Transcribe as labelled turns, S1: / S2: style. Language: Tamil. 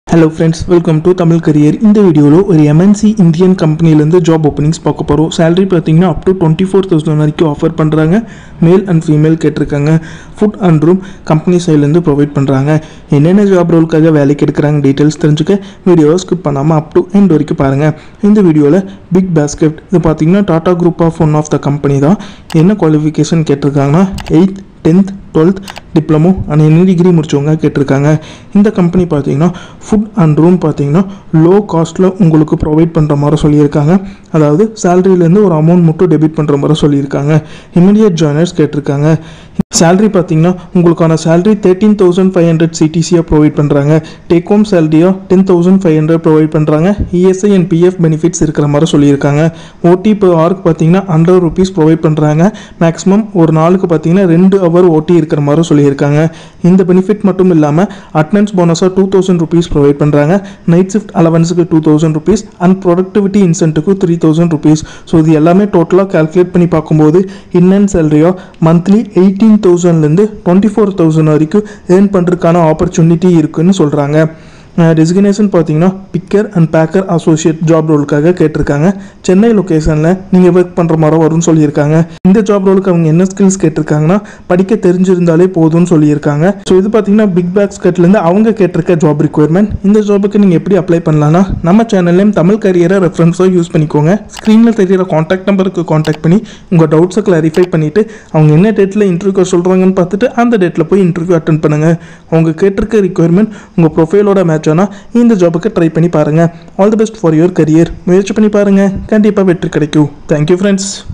S1: hello friends welcome to Tamil career இந்த வீடியோவில் ஒரு எம்என்சி இந்தியன் கம்பெனிலேருந்து ஜாப் ஓப்பனிங்ஸ் பார்க்க போகிறோம் salary பார்த்தீங்கன்னா up to twenty four thousand வரைக்கும் ஆஃபர் பண்ணுறாங்க மேல் அண்ட் ஃபீமேல் கேட்டிருக்காங்க ஃபுட் அண்ட் ரூம் கம்பெனி சைட்லேருந்து ப்ரொவைட் பண்ணுறாங்க என்னென்ன ஜாப் ரோலுக்காக வேலைக்கு எடுக்கிறாங்க டீட்டெயில்ஸ் தெரிஞ்சுக்க வீடியோவை ஸ்கிப் பண்ணாமல் அப் டு எண்ட் வரைக்கும் பாருங்கள் இந்த வீடியோவில் பிக் பேஸ்கெட் இது பார்த்தீங்கன்னா Tata group of one of the company தான் என்ன குவாலிஃபிகேஷன் கேட்டிருக்காங்கன்னா eighth tenth twelfth diploma and any degree முடிச்சவங்க கேட்டிருக்காங்க இந்த கம்பெனி பார்த்தீங்கன்னா ஃபுட் அண்ட் ரூம் பார்த்தீங்கன்னா லோ காஸ்ட்டில் உங்களுக்கு ப்ரொவைட் பண்ணுற மாதிரி சொல்லியிருக்காங்க அதாவது சேலரியிலேருந்து ஒரு அமௌண்ட் மட்டும் டெபிட் பண்ணுற மாதிரி சொல்லியிருக்காங்க இமிடியட் ஜாயினர்ஸ் கேட்டிருக்காங்க சேலரி பார்த்தீங்கன்னா உங்களுக்கான salary thirteen thousand five hundred சிடிசியாக ப்ரொவைட் பண்ணுறாங்க டேக் ஹோம் சேலரியாக ten thousand five hundred provide பண்ணுறாங்க இஎஸ்ஐ அண்ட் பிஎஃப் பெனிஃபிட்ஸ் இருக்கிற மாதிரி சொல்லியிருக்காங்க ஓடி இப்போ ஆர்க்கு பார்த்தீங்கன்னா ஹண்ட்ரட் ருபீஸ் ப்ரொவைட் பண்ணுறாங்க மேக்ஸிமம் ஒரு நாளுக்கு பார்த்தீங்கன்னா ரெண்டு ஹவர் ஓடி இருக்கிற மாதிரி சொல்லியிருக்காங்க இந்த பெனிஃபிட் மட்டும் இல்லாமல் அட்டனன்ஸ் போனஸாக டூ தௌசண்ட் ருபீஸ் ப்ரொவைட் பண்ணுறாங்க நைட் ஷிஃப்ட் அலவன்ஸுக்கு two thousand rupees and productivity இன்சென்ட்டுக்கு த்ரீ தௌசண்ட் ருபீஸ் ஸோ இது எல்லாமே டோட்டலாக கால்குலேட் பண்ணி பார்க்கும்போது இன்னன் சேலரியோ மந்த்லி எயிட்டீன் தௌசண்ட்லேருந்து டுவெண்ட்டி ஃபோர் தௌசண்ட் வரைக்கும் ஏர்ன் பண்ணுறதுக்கான ஆப்பர்ச்சுனிட்டி இருக்குன்னு சொல்கிறாங்க டெசிக்னேஷன் பார்த்தீங்கன்னா picker and packer associate job ரோலுக்காக கேட்டிருக்காங்க சென்னை லொக்கேஷனில் நீங்கள் ஒர்க் பண்ணுற மாதிரி வரும்னு சொல்லியிருக்காங்க இந்த ஜாப் ரோலுக்கு அவங்க என்ன ஸ்கில்ஸ் கேட்டிருக்காங்கன்னா படிக்க தெரிஞ்சிருந்தாலே போதும்னு சொல்லியிருக்காங்க ஸோ இது பார்த்தீங்கன்னா பிக் பேக்ஸ் கட்லேருந்து அவங்க கேட்டிருக்க ஜாப் ரிக்குயர்மெண்ட் இந்த ஜாபுக்கு நீங்கள் எப்படி அப்ளை பண்ணலாம்னா நம்ம சேனல்லையும் தமிழ் கரியரை ரெஃபரன்ஸாக யூஸ் பண்ணிக்கோங்க ஸ்க்ரீனில் தெரியிற காண்டாக்ட் நம்பருக்கு காண்டாக்ட் பண்ணி உங்கள் டவுட்ஸை கிளாரிஃபை பண்ணிவிட்டு அவங்க என்ன டேட்டில் இன்டர்வியூ சொல்கிறாங்கன்னு பார்த்துட்டு அந்த டேட்டில் போய் இன்டர்வியூ அட்டன் பண்ணுங்கள் அவங்க கேட்டிருக்க ரிக்குயர்மெண்ட் உங்கள் ப்ரொஃபைலோட மேட்ச் ஆனால் இந்த ஜாபுக்கு ட்ரை பண்ணி பாருங்கள் all the best for your career முயற்சி பண்ணி பாருங்கள் கண்டிப்பாக வெற்றி கிடைக்கும் தேங்க்யூ ஃப்ரெண்ட்ஸ்